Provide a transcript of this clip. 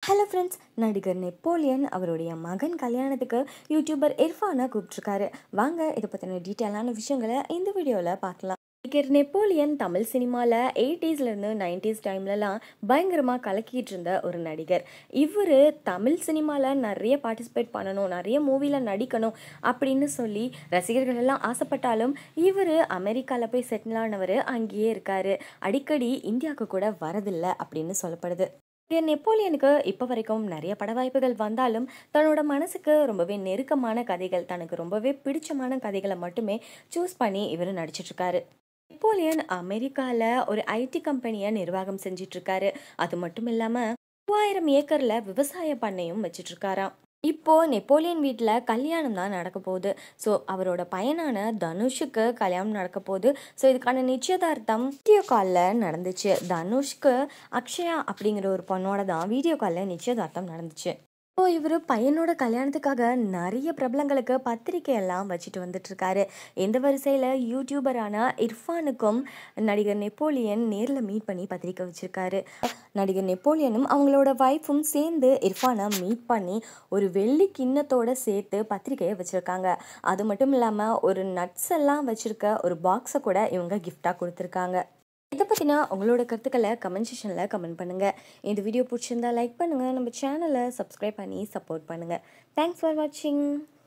hello friends நடிகர் Napoleon அவருடைய மகன் கல்யாணத்துக்கு யூடியூபர் இர்ஃபானை கூப்பிட்ருக்காரு வாங்க இதை பற்றின டீட்டெயிலான விஷயங்களை இந்த வீடியோவில் பார்க்கலாம் நடிகர் நெப்போலியன் தமிழ் சினிமாவில் எயிட்டிஸ்லேருந்து நைன்டிஸ் டைம்லலாம் பயங்கரமாக கலக்கிட்டு இருந்த ஒரு நடிகர் இவர் தமிழ் சினிமாவில் நிறைய பார்ட்டிசிபேட் பண்ணணும் நிறைய மூவியில் நடிக்கணும் அப்படின்னு சொல்லி ரசிகர்கள் எல்லாம் ஆசைப்பட்டாலும் இவர் அமெரிக்காவில் போய் செட்டில் ஆனவர் அங்கேயே இருக்காரு அடிக்கடி இந்தியாவுக்கு கூட வரதில்லை அப்படின்னு சொல்லப்படுது நடிகர் நெப்போலியனுக்கு இப்போ வரைக்கும் நிறைய பட வாய்ப்புகள் வந்தாலும் தன்னோட மனசுக்கு ரொம்பவே நெருக்கமான கதைகள் தனக்கு ரொம்பவே பிடிச்சமான கதைகளை மட்டுமே சூஸ் பண்ணி இவர் நடிச்சிட்ருக்காரு நெப்போலியன் அமெரிக்காவில் ஒரு ஐடி கம்பெனியை நிர்வாகம் செஞ்சிட்ருக்காரு அது மட்டும் இல்லாமல் மூவாயிரம் ஏக்கரில் விவசாய பண்ணையும் வச்சிட்ருக்காராம் இப்போ நெப்போலியன் வீட்டில் கல்யாணம் தான் நடக்க போகுது ஸோ அவரோட பையனான தனுஷுக்கு கல்யாணம் நடக்க போகுது ஸோ இதுக்கான நிச்சயதார்த்தம் வீடியோ காலில் நடந்துச்சு தனுஷ்க்கு அக்ஷயா அப்படிங்கிற ஒரு பொண்ணோட தான் வீடியோ காலில் நிச்சயதார்த்தம் நடந்துச்சு ஸோ இவர் பையனோட கல்யாணத்துக்காக நிறைய பிரபலங்களுக்கு பத்திரிக்கை எல்லாம் வச்சுட்டு வந்துட்டு இருக்காரு எந்த வரிசையில் யூடியூபரான இர்ஃபானுக்கும் நடிகர் நெப்போலியன் நேரில் மீட் பண்ணி பத்திரிக்கை வச்சிருக்காரு நடிகர் நெப்போலியனும் அவங்களோட ஒய்ஃபும் சேர்ந்து இர்ஃபானை மீட் பண்ணி ஒரு வெள்ளி கிண்ணத்தோட சேர்த்து பத்திரிக்கையை வச்சுருக்காங்க அது மட்டும் இல்லாமல் ஒரு நட்ஸ் எல்லாம் வச்சுருக்க ஒரு பாக்ஸை கூட இவங்க கிஃப்டாக கொடுத்துருக்காங்க இதை பற்றினா உங்களோட கருத்துக்களை கமெண்ட் செஷனில் கமெண்ட் பண்ணுங்கள் இந்த வீடியோ பிடிச்சிருந்தா லைக் பண்ணுங்கள் நம்ம சேனலை சப்ஸ்கிரைப் பண்ணி சப்போர்ட் பண்ணுங்கள் தேங்க்ஸ் ஃபார் வாட்சிங்